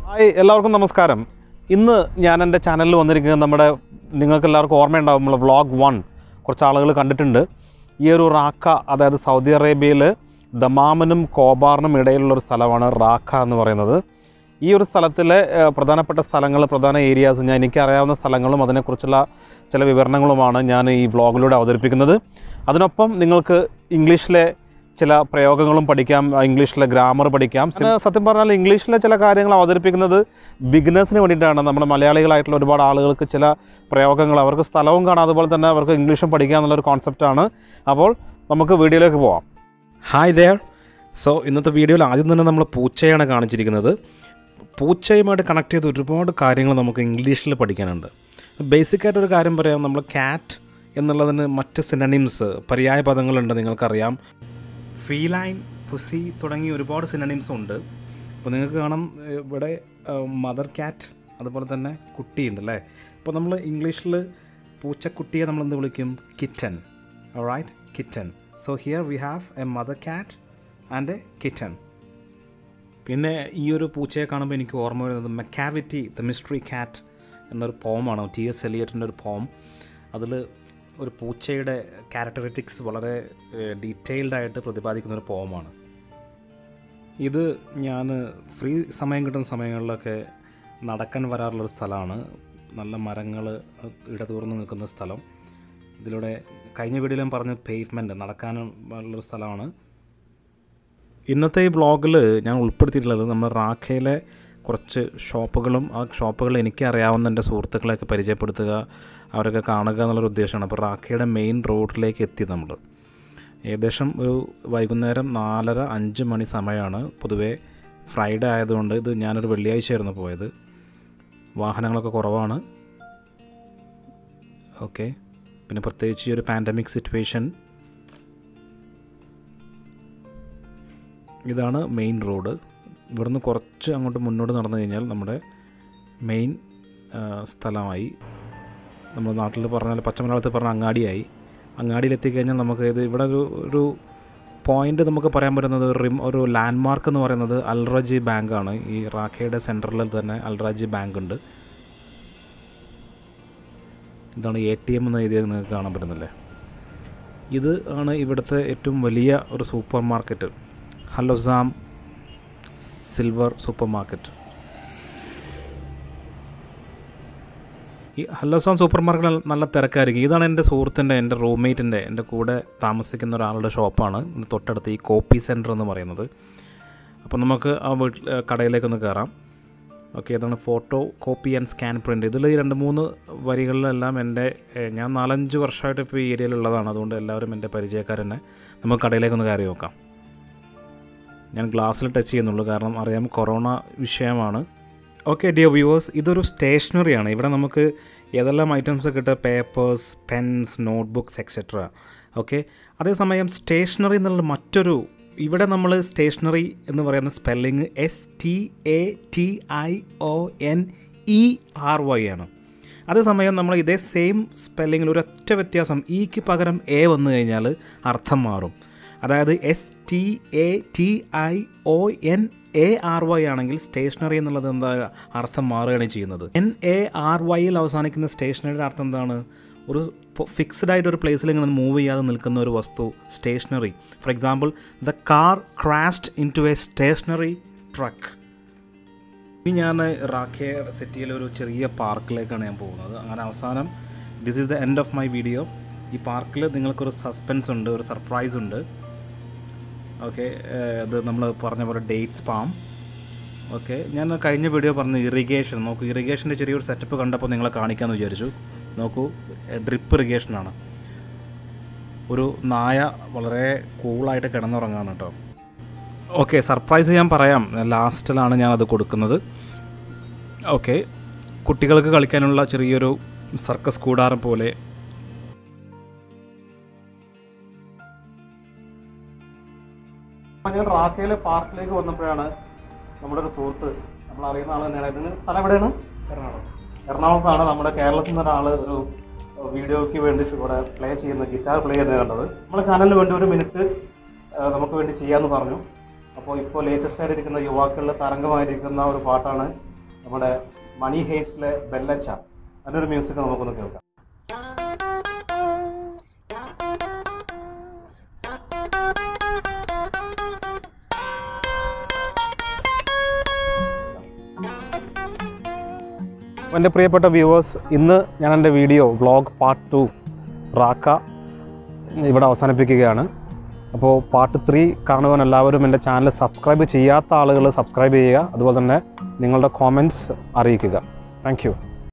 hi എല്ലാവർക്കും നമസ്കാരം ഇന്ന് ഞാൻ എൻ്റെ ചാനലിൽ വന്നിരിക്കുന്നത് നമ്മുടെ നിങ്ങൾക്ക് എല്ലാവർക്കും ഓർമ്മയുണ്ടാവും നമ്മൾ വ്ളോഗ് വൺ കുറച്ച് ആളുകൾ കണ്ടിട്ടുണ്ട് ഈ ഒരു റാക്ക അതായത് സൗദി അറേബ്യയിൽ ദമാമിനും കോബാറിനും ഇടയിലുള്ളൊരു സ്ഥലമാണ് റാക്ക എന്ന് പറയുന്നത് ഈ ഒരു സ്ഥലത്തിലെ ഏഹ്, പ്രധാനപ്പെട്ട സ്ഥലങ്ങൾ പ്രധാന ഏരിയാസ് ഞാൻ എനിക്കറിയാവുന്ന സ്ഥലങ്ങളും അതിനെക്കുറിച്ചുള്ള ചില വിവരണങ്ങളുമാണ് ഞാൻ ഈ വ്ളോഗിലൂടെ അവതരിപ്പിക്കുന്നത് അതിനൊപ്പം നിങ്ങൾക്ക് ഇംഗ്ലീഷിലെ ചില പ്രയോഗങ്ങളും പഠിക്കാം ഇംഗ്ലീഷിലെ ഗ്രാമർ പഠിക്കാം പിന്നെ സത്യം പറഞ്ഞാൽ ഇംഗ്ലീഷിലെ ചില കാര്യങ്ങൾ അവതരിപ്പിക്കുന്നത് ബിഗിനേഴ്സിന് വേണ്ടിയിട്ടാണ് നമ്മുടെ മലയാളികളായിട്ടുള്ള ഒരുപാട് ആളുകൾക്ക് ചില പ്രയോഗങ്ങൾ അവർക്ക് സ്ഥലവും കാണാം അതുപോലെ തന്നെ അവർക്ക് ഇംഗ്ലീഷും പഠിക്കുക എന്നുള്ളൊരു കോൺസെപ്റ്റാണ് അപ്പോൾ നമുക്ക് വീഡിയോയിലേക്ക് പോവാം ഹായ് ദയർ സോ ഇന്നത്തെ വീഡിയോയിൽ ആദ്യം തന്നെ നമ്മൾ പൂച്ചയാണ് കാണിച്ചിരിക്കുന്നത് പൂച്ചയുമായിട്ട് കണക്ട് ചെയ്ത് ഒരുപാട് കാര്യങ്ങൾ നമുക്ക് ഇംഗ്ലീഷിൽ പഠിക്കാനുണ്ട് ബേസിക്കായിട്ടൊരു കാര്യം പറയാം നമ്മൾ ക്യാറ്റ് എന്നുള്ളതിന് മറ്റ് സിനണിംസ് പര്യായ പദങ്ങളുണ്ട് നിങ്ങൾക്കറിയാം ഫീലൈൻ പുസി തുടങ്ങി ഒരുപാട് സിനണിംസ് ഉണ്ട് അപ്പോൾ നിങ്ങൾക്ക് കാണാം ഏഹ്, ഇവിടെ മദർ ക്യാറ്റ് അതുപോലെ തന്നെ കുട്ടിയുണ്ട് അല്ലേ അപ്പോൾ നമ്മൾ ഇംഗ്ലീഷിൽ പൂച്ചക്കുട്ടിയെ നമ്മൾ എന്ത് വിളിക്കും kitten right kitten so here we have a mother cat and a kitten പിന്നെ ഈ ഒരു പൂച്ചയെ കാണുമ്പോൾ എനിക്ക് ഓർമ്മ വരുന്നത് മെക്കാവിറ്റി ദ മിസ്റ്ററി ക്യാറ്റ് എന്നൊരു പോമാണ് ടി എസ് എലിയറ്റിൻ്റെ ഒരു പോം അതിൽ ഒരു പൂച്ചയുടെ ക്യാരക്ടറിറ്റിക്സ് വളരെ ഡീറ്റെയിൽഡ് ആയിട്ട് പ്രതിപാദിക്കുന്ന ഒരു പോമാണ് ഇത് ഞാൻ ഫ്രീ സമയം കിട്ടുന്ന സമയങ്ങളിലൊക്കെ നടക്കാൻ വരാറുള്ളൊരു സ്ഥലമാണ് നല്ല മരങ്ങൾ ഇടതൂർന്ന് നിൽക്കുന്ന സ്ഥലം ഇതിലൂടെ കഴിഞ്ഞ വീഡിയോയിൽ ഞാൻ പറഞ്ഞ പേയ്മെൻറ്റ് നടക്കാനും ഉള്ളൊരു സ്ഥലമാണ് ഇന്നത്തെ ഈ വ്ളോഗിൽ ഞാൻ ഉൾപ്പെടുത്തിയിട്ടുള്ളത് നമ്മുടെ റാഖയിലെ കുറച്ച് ഷോപ്പുകളും ആ ഷോപ്പുകൾ എനിക്ക് അറിയാവുന്ന എൻ്റെ സുഹൃത്തുക്കളെയൊക്കെ പരിചയപ്പെടുത്തുക അവരൊക്കെ കാണുക എന്നുള്ളൊരു ഉദ്ദേശമാണ് അപ്പോൾ റാഖയുടെ മെയിൻ റോഡിലേക്ക് എത്തി നമ്മൾ ഏകദേശം ഒരു വൈകുന്നേരം നാലര അഞ്ച് മണി സമയമാണ് പൊതുവേ ഫ്രൈഡേ ആയതുകൊണ്ട് ഇത് ഞാനൊരു വെള്ളിയാഴ്ചയായിരുന്നു പോയത് വാഹനങ്ങളൊക്കെ കുറവാണ് ഓക്കെ പിന്നെ പ്രത്യേകിച്ച് ഈ ഒരു പാൻഡമിക് സിറ്റുവേഷൻ ഇതാണ് മെയിൻ റോഡ് ഇവിടുന്ന് കുറച്ച് അങ്ങോട്ട് മുന്നോട്ട് നടന്നു കഴിഞ്ഞാൽ നമ്മുടെ മെയിൻ സ്ഥലമായി നമ്മുടെ നാട്ടിൽ പറഞ്ഞാൽ പച്ചമലയാളത്തിൽ പറഞ്ഞ അങ്ങാടിയായി അങ്ങാടിയിലെത്തിക്കഴിഞ്ഞാൽ നമുക്ക് ഇത് ഇവിടെ ഒരു ഒരു പോയിന്റ് നമുക്ക് പറയാൻ പറ്റുന്നത് ഒരു റിം ഒരു ലാൻഡ് മാർക്ക് എന്ന് പറയുന്നത് അൽറജി ബാങ്കാണ് ഈ റാഖയുടെ സെൻറ്ററിൽ തന്നെ അൽറാജി ബാങ്ക് ഉണ്ട് ഇതാണ് എ ടി എം എന്ന് എഴുതിയത് നിങ്ങൾക്ക് കാണാൻ പറ്റുന്നില്ലേ ഇത് ആണ് ഇവിടുത്തെ ഏറ്റവും വലിയ ഒരു സൂപ്പർ മാർക്കറ്റ് ഹലോസാം സിൽവർ സൂപ്പർ മാർക്കറ്റ് ഈ ഹലോസാം സൂപ്പർ മാർക്കറ്റ് നല്ല തിരക്കായിരിക്കും ഇതാണ് എൻ്റെ സുഹൃത്തിൻ്റെ എൻ്റെ റൂംമേറ്റിൻ്റെ എൻ്റെ കൂടെ താമസിക്കുന്ന ഒരാളുടെ ഷോപ്പാണ് ഇത് തൊട്ടടുത്ത് ഈ കോപ്പി സെൻറ്റർ എന്ന് പറയുന്നത് അപ്പോൾ നമുക്ക് ആ വീട്ടിൽ കടയിലേക്കൊന്ന് കയറാം ഓക്കെ ഇതാണ് photocopy and scan print ഇതിൽ ഈ രണ്ട് മൂന്ന് വരികളിലെല്ലാം എൻ്റെ ഏഹ്, ഞാൻ നാലഞ്ച് വർഷമായിട്ട് ഇപ്പോൾ ഈ ഏരിയയിലുള്ളതാണ് അതുകൊണ്ട് എല്ലാവരും എൻ്റെ പരിചയക്കാരെന്നെ നമുക്ക് കടയിലേക്കൊന്ന് കയറി നോക്കാം ഞാൻ ഗ്ലാസ്സിൽ ടച്ച് ചെയ്യുന്നുള്ളൂ കാരണം അറിയാം കൊറോണ വിഷയമാണ് ഓക്കെ ഡിയർ വ്യൂവേഴ്സ് ഇതൊരു സ്റ്റേഷനറിയാണ് ഇവിടെ നമുക്ക് ഏതെല്ലാം ഐറ്റംസ് കിട്ടുക papers pens notebooks etcetera okay അതേസമയം സ്റ്റേഷനറി എന്നുള്ള മറ്റൊരു ഇവിടെ നമ്മൾ സ്റ്റേഷനറി എന്ന് പറയുന്ന spelling S T A T I O N E R Y ആണ് അതേസമയം നമ്മൾ ഇതേ സെയിം സ്പെല്ലിങ്ങിൽ ഒരൊറ്റ വ്യത്യാസം ഇക്ക് പകരം എ വന്നു കഴിഞ്ഞാൽ അർത്ഥം മാറും അതായത് S T A T I O N A R Y ആണെങ്കിൽ സ്റ്റേഷനറി എന്നുള്ളത് എന്താ അർത്ഥം മാറുകയാണ് ചെയ്യുന്നത് എൻ എ ആർ വൈയിൽ അവസാനിക്കുന്ന സ്റ്റേഷനറിയുടെ അർത്ഥം എന്താണ് ഒരു ഫിക്സ്ഡ് ആയിട്ട് ഒരു പ്ലേസിൽ ഇങ്ങനെ മൂവ് ചെയ്യാതെ നിൽക്കുന്ന ഒരു വസ്തു stationary for example the car crashed into a stationary truck ഇനി ഞാൻ റാഖേ സിറ്റിയിലെ ഒരു ചെറിയ പാർക്കിലേക്കാണ് ഞാൻ പോകുന്നത് അങ്ങനെ അവസാനം this is the end of my video ഈ പാർക്കിൽ നിങ്ങൾക്കൊരു സസ്പെൻസ് ഉണ്ട് ഒരു സർപ്രൈസ് ഉണ്ട് ഓക്കെ അത് നമ്മൾ പറഞ്ഞ പോലെ ഡേറ്റ്സ് പാം ഓക്കെ ഞാൻ കഴിഞ്ഞ വീഡിയോ പറഞ്ഞ ഇറിഗേഷൻ നോക്കൂ ഇറിഗേഷൻ്റെ ചെറിയൊരു സെറ്റപ്പ് കണ്ടപ്പോൾ നിങ്ങളെ കാണിക്കാമെന്ന് വിചാരിച്ചു നോക്കൂ ഡ്രിപ്പ് ഇറിഗേഷനാണ് ഒരു നായ വളരെ കൂളായിട്ട് കിടന്നുറങ്ങാണ് കേട്ടോ ഓക്കെ സർപ്രൈസ് ഞാൻ പറയാം ലാസ്റ്റിലാണ് ഞാൻ അത് കൊടുക്കുന്നത് ഓക്കെ കുട്ടികൾക്ക് കളിക്കാനുള്ള ചെറിയൊരു സർക്കസ് കൂടാരം പോലെ ഞാൻ റാക്കയിലെ പാർക്കിലേക്ക് വന്നപ്പോഴാണ് നമ്മുടെ ഒരു സുഹൃത്ത് നമ്മൾ അറിയുന്ന ആൾ തന്നെയാണ് ഇതിന് സ്ഥലം എവിടെയാണ് എറണാകുളം എറണാകുളത്താണ് നമ്മുടെ കേരളത്തിൽ നിന്ന് ഒരാൾ ഒരു വീഡിയോയ്ക്ക് വേണ്ടി ഇവിടെ പ്ലേ ചെയ്യുന്ന ഗിറ്റാർ പ്ലേ ചെയ്യുന്നത് കണ്ടത് നമ്മുടെ ചാനലിന് വേണ്ടി ഒരു മിനിറ്റ് നമുക്ക് വേണ്ടി ചെയ്യാമെന്ന് പറഞ്ഞു അപ്പോൾ ഇപ്പോൾ ലേറ്റസ്റ്റ് ആയിട്ടിരിക്കുന്ന യുവാക്കളിൽ തരംഗമായിരിക്കുന്ന ഒരു പാട്ടാണ് നമ്മുടെ മണി ഹേസ്റ്റിലെ ബെല്ലച്ച അതിൻ്റെ മ്യൂസിക് നമുക്കൊന്ന് കേൾക്കാം എൻ്റെ പ്രിയപ്പെട്ട വ്യൂവേഴ്സ് ഇന്ന് ഞാൻ എൻ്റെ വീഡിയോ വ്ളോഗ് പാർട്ട് ടു റാക്ക ഇവിടെ അവസാനിപ്പിക്കുകയാണ് അപ്പോൾ പാർട്ട് ത്രീ കാണുവാൻ എല്ലാവരും എൻ്റെ ചാനൽ സബ്സ്ക്രൈബ് ചെയ്യാത്ത ആളുകൾ സബ്സ്ക്രൈബ് ചെയ്യുക അതുപോലെ തന്നെ നിങ്ങളുടെ കോമെൻറ്റ്സ് അറിയിക്കുക താങ്ക്